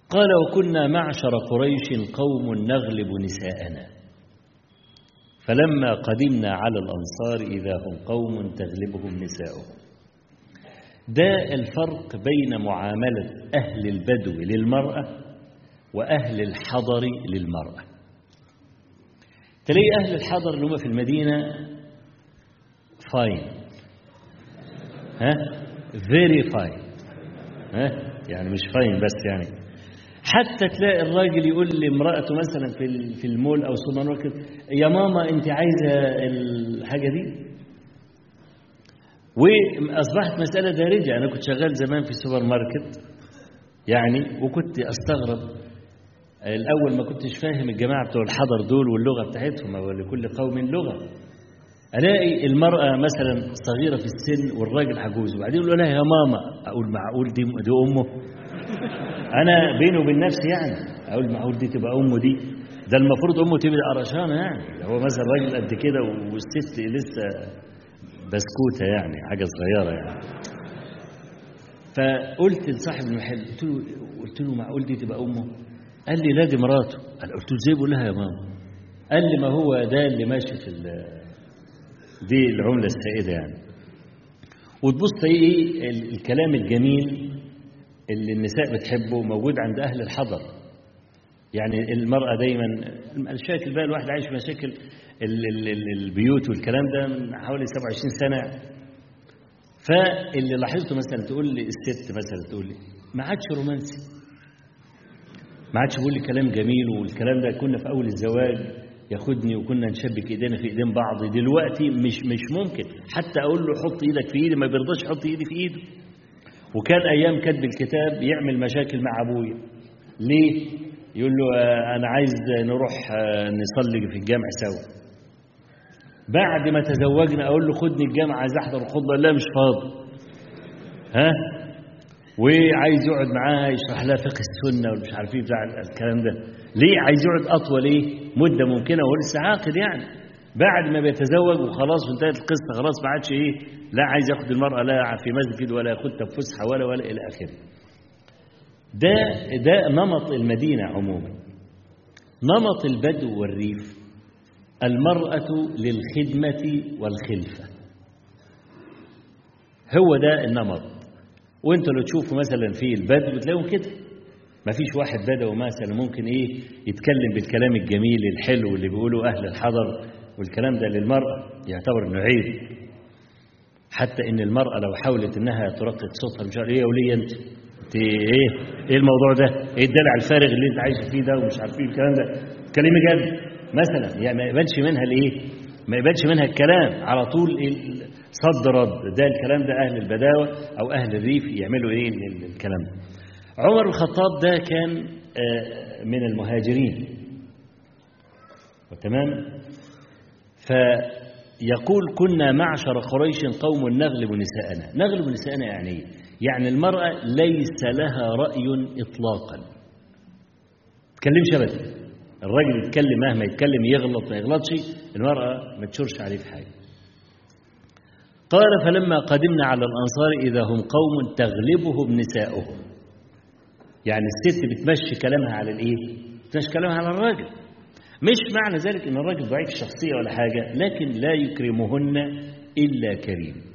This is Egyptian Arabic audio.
قال وكنا معشر قريش قوم نغلب نساءنا فلما قدمنا على الأنصار إذا هم قوم تغلبهم نساؤهم ده الفرق بين معاملة أهل البدو للمرأة وأهل الحضر للمرأة تلاقي أهل الحضر اللي هم في المدينة فاين ها فيري فاين ها يعني مش فاين بس يعني حتى تلاقي الراجل يقول لامرأته مثلا في في المول أو سوبر ماركت يا ماما أنت عايزة الحاجة دي وأصبحت مسألة دارجة أنا كنت شغال زمان في سوبر ماركت يعني وكنت أستغرب الأول ما كنتش فاهم الجماعة بتوع الحضر دول واللغة بتاعتهم ولكل قوم لغة ألاقي المرأة مثلا صغيرة في السن والراجل عجوز وبعدين يقول لها يا ماما أقول معقول دي دي أمه أنا بيني وبين نفسي يعني أقول معقول دي تبقى أمه دي ده المفروض أمه تبقى قرشانة يعني هو مثلا راجل قد كده والست لسه بسكوتة يعني حاجة صغيرة يعني فقلت لصاحب المحل قلت له قلت له معقول دي تبقى أمه قال لي لا دي مراته قال قلت له ازاي بقول لها يا ماما قال لي ما هو ده اللي ماشي في دي العملة السائدة يعني وتبص ايه الكلام الجميل اللي النساء بتحبه موجود عند أهل الحضر يعني المرأة دايما المشاكل بقى الواحد عايش مشاكل ال ال ال البيوت والكلام ده من حوالي 27 سنة فاللي لاحظته مثلا تقول لي الست مثلا تقول لي ما عادش رومانسي ما عادش بيقول لي كلام جميل والكلام ده كنا في أول الزواج ياخدني وكنا نشبك ايدينا في ايدين بعض دلوقتي مش مش ممكن حتى اقول له حط ايدك في ايدي ما بيرضاش يحط ايدي في ايده وكان ايام كتب الكتاب يعمل مشاكل مع ابويا ليه يقول له انا عايز نروح نصلي في الجامع سوا بعد ما تزوجنا اقول له خدني الجامع عايز احضر الخطبه لا مش فاضي ها وعايز يقعد معاها يشرح لها فقه السنه والمش عارف ايه بتاع الكلام ده ليه عايز يقعد اطول ايه مده ممكنه وهو لسه عاقل يعني بعد ما بيتزوج وخلاص وانتهت القصه خلاص ما عادش ايه لا عايز ياخد المراه لا في مسجد ولا ياخدها في فسحه ولا ولا الى اخره ده ده نمط المدينه عموما نمط البدو والريف المراه للخدمه والخلفه هو ده النمط وانت لو تشوفوا مثلا في البدو تلاقيهم كده ما فيش واحد بدوي مثلا ممكن ايه يتكلم بالكلام الجميل الحلو اللي بيقوله اهل الحضر والكلام ده للمرأة يعتبر انه عيب حتى ان المرأة لو حاولت انها ترقق صوتها مش عارف ايه يا وليه انت انت ايه ايه الموضوع ده ايه الدلع الفارغ اللي انت عايش فيه ده ومش عارف ايه الكلام ده كلمة جد مثلا يعني ما يقبلش منها الايه ما يقبلش منها الكلام على طول صد رد ده الكلام ده اهل البداوه او اهل الريف يعملوا ايه الكلام ده عمر الخطاب ده كان من المهاجرين تمام فيقول كنا معشر قريش قوم نغلب نساءنا نغلب نساءنا يعني ايه يعني المرأة ليس لها رأي إطلاقا تكلمش أبدا الراجل يتكلم مهما يتكلم يغلط ما يغلطش المرأة ما تشرش عليه في حاجة قال فلما قدمنا على الأنصار إذا هم قوم تغلبهم نساؤهم يعني الست بتمشي كلامها على الايه بتمشي كلامها على الراجل مش معنى ذلك ان الراجل ضعيف الشخصيه ولا حاجه لكن لا يكرمهن الا كريم